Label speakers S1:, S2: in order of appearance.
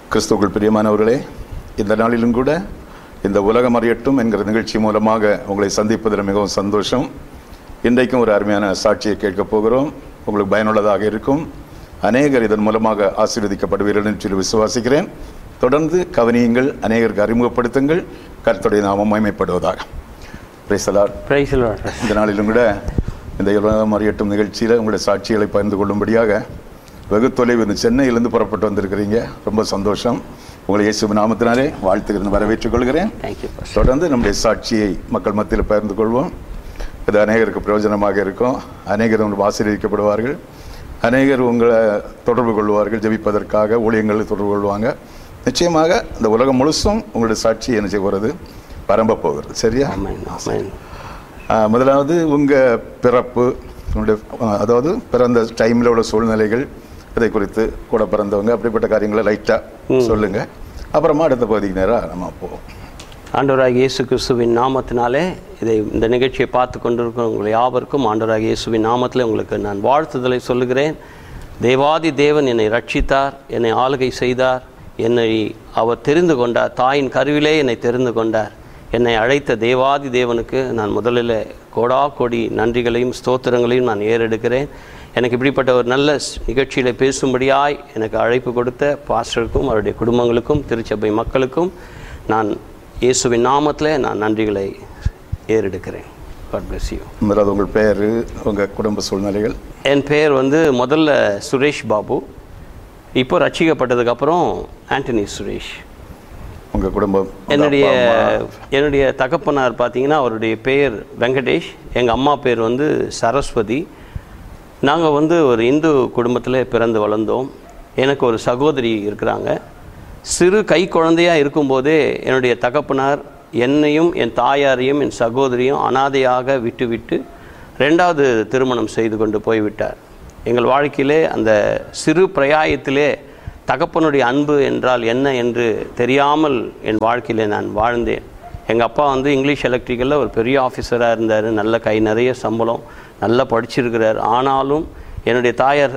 S1: கிறிஸ்துவுக்குள் பிரியமானவர்களே இந்த நாளிலும் கூட இந்த உலகம் அறியட்டும் என்கிற நிகழ்ச்சி மூலமாக உங்களை சந்திப்பதில் மிகவும் சந்தோஷம் இன்றைக்கும் ஒரு அருமையான சாட்சியை கேட்கப் போகிறோம் உங்களுக்கு பயனுள்ளதாக இருக்கும் அநேகர் இதன் மூலமாக ஆசீர்வதிக்கப்படுவீர்கள் என்று சொல்லி விசுவாசிக்கிறேன் தொடர்ந்து கவனியுங்கள் அநேகருக்கு அறிமுகப்படுத்துங்கள் கர்த்தருடைய நாமம் மகிமைப்படுவதாக பிரைசலார்
S2: பிரைஸ்
S1: இந்த நாளிலும் கூட இந்த உலகம் அறியட்டும் நிகழ்ச்சியில் உங்களுடைய சாட்சிகளை பகிர்ந்து கொள்ளும்படியாக வெகு தொலைவு இந்த சென்னையிலிருந்து புறப்பட்டு வந்திருக்கிறீங்க ரொம்ப சந்தோஷம் உங்களை இயேசு நாமத்தினாலே வாழ்த்துக்கிறது வரவேற்றுக் கொள்கிறேன்
S2: தேங்க்யூ
S1: தொடர்ந்து நம்முடைய சாட்சியை மக்கள் மத்தியில் பகிர்ந்து கொள்வோம் இது அநேகருக்கு பிரயோஜனமாக இருக்கும் அநேகர் உங்களுக்கு ஆசீர்வதிக்கப்படுவார்கள் அநேகர் உங்களை தொடர்பு கொள்வார்கள் ஜெபிப்பதற்காக ஊழியங்களை தொடர்பு கொள்வாங்க நிச்சயமாக இந்த உலகம் முழுசும் உங்களுடைய சாட்சி என்ன செய்ய போகிறது பரம்ப போகிறது சரியா
S2: ஆமென் ஆமென்
S1: ஆ, முதலாவது உங்கள் பிறப்பு உங்களுடைய ஆ, அதாவது பிறந்த டைமில் உள்ள சூழ்நிலைகள் இதை குறித்து கூட பிறந்தவங்க அப்படிப்பட்ட காரியங்களை லைட்டாக சொல்லுங்கள் அப்புறமா அடுத்த பகுதிக்கு நேராக நம்ம போவோம்
S2: ஆண்டவராக இயேசு கிறிஸ்துவின் நாமத்தினாலே இதை இந்த நிகழ்ச்சியை பார்த்து கொண்டிருக்கிற உங்கள் யாவருக்கும் ஆண்டவராக இயேசுவின் நாமத்தில் உங்களுக்கு நான் வாழ்த்துதலை சொல்லுகிறேன் தேவாதி தேவன் என்னை ரட்சித்தார் என்னை ஆளுகை செய்தார் என்னை அவர் தெரிந்து கொண்டார் தாயின் கருவிலே என்னை தெரிந்து கொண்டார் என்னை அழைத்த தேவாதி தேவனுக்கு நான் முதலில் கோடா கோடி நன்றிகளையும் ஸ்தோத்திரங்களையும் நான் ஏறெடுக்கிறேன் எனக்கு இப்படிப்பட்ட ஒரு நல்ல ஸ்- நிகழ்ச்சியில் பேசும்படியாய் எனக்கு அழைப்பு கொடுத்த பாஸ்டருக்கும் அவருடைய குடும்பங்களுக்கும் திருச்சபை மக்களுக்கும் நான் இயேசுவின் நாமத்தில் நான் நன்றிகளை ஏறெடுக்கிறேன் God bless you
S1: முதலாவது உங்கள் பெயர் உங்கள் குடும்ப சூழ்நிலைகள்
S2: என் பெயர் வந்து முதல்ல சுரேஷ் பாபு இப்போ ரட்சிக்கப்பட்டதுக்கப்புறம் ஆண்டனி சுரேஷ்
S1: உங்கள் குடும்பம் உங்க
S2: என்னுடைய
S1: அப்பா, அம்மா,
S2: என்னுடைய தகப்பனார் பார்த்தீங்கன்னா அவருடைய பெயர் வெங்கடேஷ் எங்கள் அம்மா பேர் வந்து சரஸ்வதி நாங்கள் வந்து ஒரு இந்து குடும்பத்தில் பிறந்து வளர்ந்தோம் எனக்கு ஒரு சகோதரி இருக்கிறாங்க சிறு கை குழந்தையாக இருக்கும்போதே என்னுடைய தகப்பனார் என்னையும் என் தாயாரையும் என் சகோதரியும் அனாதையாக விட்டுவிட்டு ரெண்டாவது திருமணம் செய்து கொண்டு போய்விட்டார் எங்கள் வாழ்க்கையிலே அந்த சிறு பிரயாயத்திலே தகப்பனுடைய அன்பு என்றால் என்ன என்று தெரியாமல் என் வாழ்க்கையிலே நான் வாழ்ந்தேன் எங்கள் அப்பா வந்து இங்கிலீஷ் எலக்ட்ரிக்கலில் ஒரு பெரிய ஆஃபீஸராக இருந்தார் நல்ல கை நிறைய சம்பளம் நல்லா படிச்சிருக்கிறார் ஆனாலும் என்னுடைய தாயார்